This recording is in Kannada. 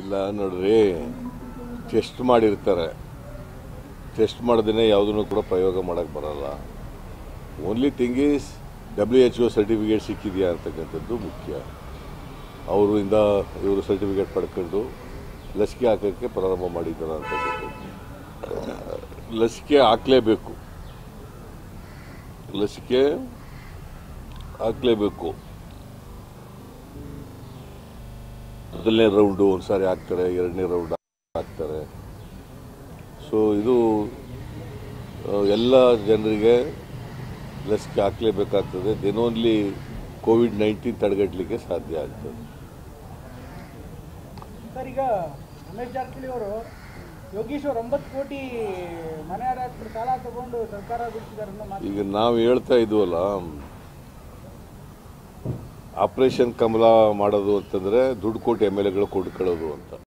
ಇಲ್ಲ ನೋಡ್ರಿ ಟೆಸ್ಟ್ ಮಾಡಿರ್ತಾರೆ ಟೆಸ್ಟ್ ಮಾಡ್ದೇ ಯಾವುದನ್ನು ಕೂಡ ಪ್ರಯೋಗ ಮಾಡೋಕ್ಕೆ ಬರಲ್ಲ only thing is W H O certificate ಸಿಕ್ಕಿದೆಯಾ ಅಂತಕ್ಕಂಥದ್ದು ಮುಖ್ಯ ಅವರಿಂದ ಇವರು ಸರ್ಟಿಫಿಕೇಟ್ ಪಡ್ಕೊಂಡು ಲಸಿಕೆ ಹಾಕೋಕ್ಕೆ ಪ್ರಾರಂಭ ಮಾಡಿದ್ದಾರೆ ಅಂತಕ್ಕಂಥದ್ದು ಲಸಿಕೆ ಹಾಕಲೇಬೇಕು ಲಸಿಕೆ ಹಾಕಲೇಬೇಕು ಮೊದಲನೇ ರೌಂಡು ಒಂದು ಸಾರಿ ಹಾಕ್ತಾರೆ ಎರಡನೇ ರೌಂಡ್ ಹಾಕ್ತಾರೆ ಸೊ ಇದು ಆ, ಎಲ್ಲ ಜನರಿಗೆ ಲಸಿಕೆ ಹಾಕಲೇಬೇಕಾಗ್ತದೆ ದೆನ್ ಓನ್ಲಿ ಕೋವಿಡ್ ನೈನ್ಟೀನ್ ತಡೆಗಟ್ಟಲಿಕ್ಕೆ ಸಾಧ್ಯ ಆಗ್ತದೆ ಸರ್ ಈಗ ರಮೇಶ್ ಜಾರಕಿಹೊಳಿ ಅವರು ಯೋಗೀಶ್ವರ್ ಒಂಬತ್ತು ಕೋಟಿ ಮನೆ ಹಾಕ್ಬಿಟ್ಟು ಸಾಲ ತಗೊಂಡು ಸರ್ಕಾರ ಬಿಡಿಸಿದ್ದಾರೆ ಅನ್ನೋ ಮಾತು ಈಗ ನಾವು ಹೇಳ್ತಾ ಇದ್ವಲ್ಲ ಆಪರೇಷನ್ ಕಮಲ ಮಾಡೋದು ಅಂತಂದ್ರೆ ದುಡ್ಡು ಕೊಟ್ಟು ಎಮ್ ಎಲ್ ಎಗಳು ಕೊಡ್ಕೊಳ್ಳೋದು ಅಂತ